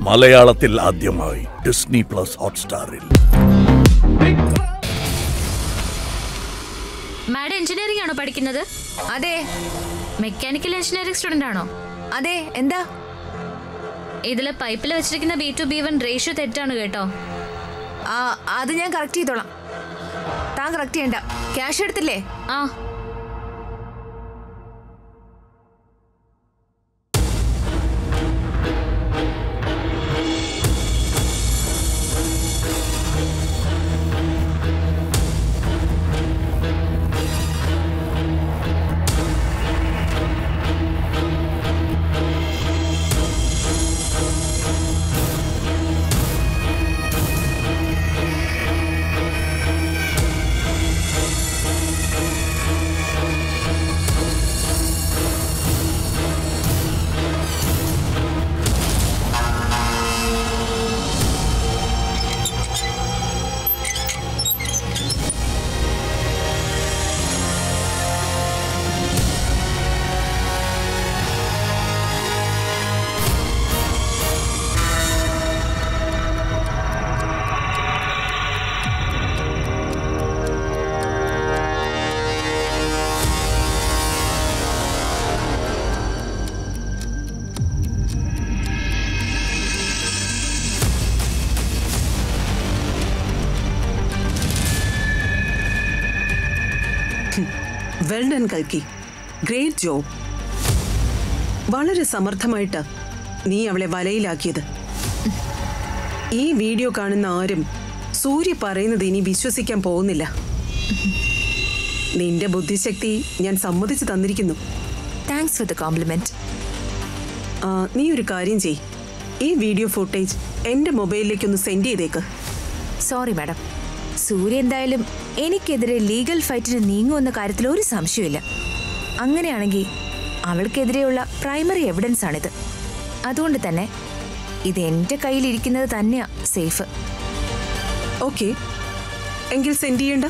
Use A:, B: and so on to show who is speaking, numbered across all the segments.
A: മലയാളത്തിൽ ആദ്യമായി Disney plus ഹോട്ട്സ്റ്റാറിൽ
B: മാഡം എഞ്ചിനീയറിംഗ് ആണോ പഠിക്കുന്നത്
C: അതെ
B: മെക്കാനിക്കൽ എഞ്ചിനീയറിംഗ് സ്റ്റുഡന്റ് ആണോ
C: അതെ എന്താ
B: ഇതില് പൈപ്പിൽ വെച്ചിരിക്കുന്ന B two B one ratio തെറ്റാണ് കേട്ടോ
C: ആ അത് ഞാൻ കറക്റ്റ് ചെയ്തോളാം താൻ കറക്റ്റ് ചെയ്യണ്ട ക്യാഷ് എടുത്തില്ലേ
B: ആ
D: വെൽ ഡൺ കൽക്കി ഗ്രേറ്റ് ജോബ് വളരെ സമർത്ഥമായിട്ട് നീ അവളെ വലയിലാക്കിയത് ഈ വീഡിയോ കാണുന്ന ആരും സൂര്യ പറയുന്നത് ഇനി വിശ്വസിക്കാൻ പോകുന്നില്ല നിന്റെ ബുദ്ധിശക്തി ഞാൻ സമ്മതിച്ചു തന്നിരിക്കുന്നു
C: താങ്ക്സ് ഫോർ ദ കോംപ്ലിമെന്റ്
D: ആ, നീ ഒരു കാര്യം ചെയ് ഈ വീഡിയോ ഫുട്ടേജ് എൻ്റെ മൊബൈലിലേക്കൊന്ന് സെൻഡ് ചെയ്തേക്ക്
C: സോറി മാഡം സൂര്യ എന്തായാലും എനിക്കെതിരെ ലീഗൽ ഫൈറ്റിന് നീങ്ങുമെന്ന കാര്യത്തിൽ ഒരു സംശയമില്ല അങ്ങനെയാണെങ്കിൽ അവൾക്കെതിരെയുള്ള പ്രൈമറി എവിഡൻസ് ആണിത് അതുകൊണ്ട് തന്നെ ഇത് എൻ്റെ കയ്യിലിരിക്കുന്നത് തന്നെയാ സേഫ്
D: ഓക്കെ എങ്കിൽ സെൻഡ് ചെയ്യണ്ട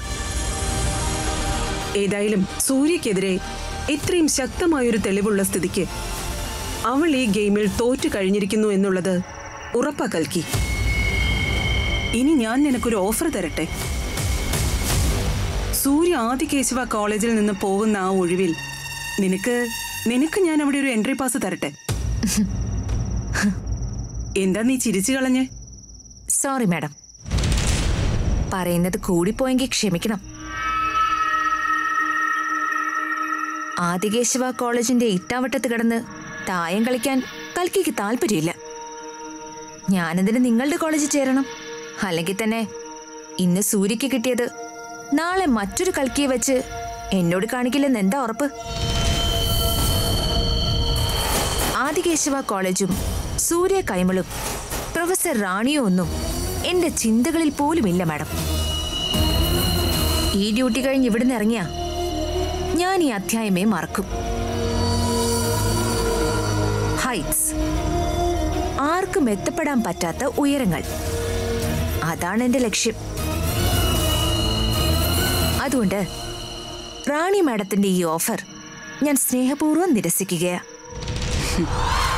D: ഏതായാലും സൂര്യക്കെതിരെ ഇത്രയും ശക്തമായൊരു തെളിവുള്ള സ്ഥിതിക്ക് അവൾ ഈ ഗെയിമിൽ തോറ്റു കഴിഞ്ഞിരിക്കുന്നു എന്നുള്ളത് ഉറപ്പാ കൽക്കി ഇനി ഞാൻ നിനക്കൊരു ഓഫർ തരട്ടെ സൂര്യ ആദികേശവ കോളേജിൽ നിന്ന് പോകുന്ന ആ ഒഴിവിൽ നിനക്ക് നിനക്ക് ഞാൻ അവിടെ ഒരു എൻട്രി പാസ് തരട്ടെ എന്താ നീ ചിരിച്ചു കളഞ്ഞേ
C: സോറി മാഡം പറയുന്നത് കൂടിപ്പോയെങ്കിൽ ക്ഷമിക്കണം ആദികേശവ കോളേജിന്റെ ഇട്ടാവട്ടത്ത് കിടന്ന് തായം കളിക്കാൻ കൽക്കിക്ക് താല്പര്യമില്ല ഞാനെന്തിന് നിങ്ങളുടെ കോളേജിൽ ചേരണം അല്ലെങ്കിൽ തന്നെ ഇന്ന് സൂര്യക്ക് കിട്ടിയത് നാളെ മറ്റൊരു കൽക്കിയെ വെച്ച് എന്നോട് കാണിക്കില്ലെന്ന് എന്താ ഉറപ്പ് ആദികേശവ കോളേജും സൂര്യ കൈമളും പ്രൊഫസർ റാണിയോ ഒന്നും എന്റെ ചിന്തകളിൽ പോലുമില്ല മാഡം ഈ ഡ്യൂട്ടി കഴിഞ്ഞ് ഇവിടുന്ന് ഇറങ്ങിയ ഞാൻ ഈ അധ്യായമേ മറക്കും ഹൈറ്റ്സ് ആർക്കും എത്തപ്പെടാൻ പറ്റാത്ത ഉയരങ്ങൾ അതാണ് എന്റെ ലക്ഷ്യം അതുകൊണ്ട് റാണി മാഡത്തിന്റെ ഈ ഓഫർ ഞാൻ സ്നേഹപൂർവ്വം നിരസിക്കുകയാ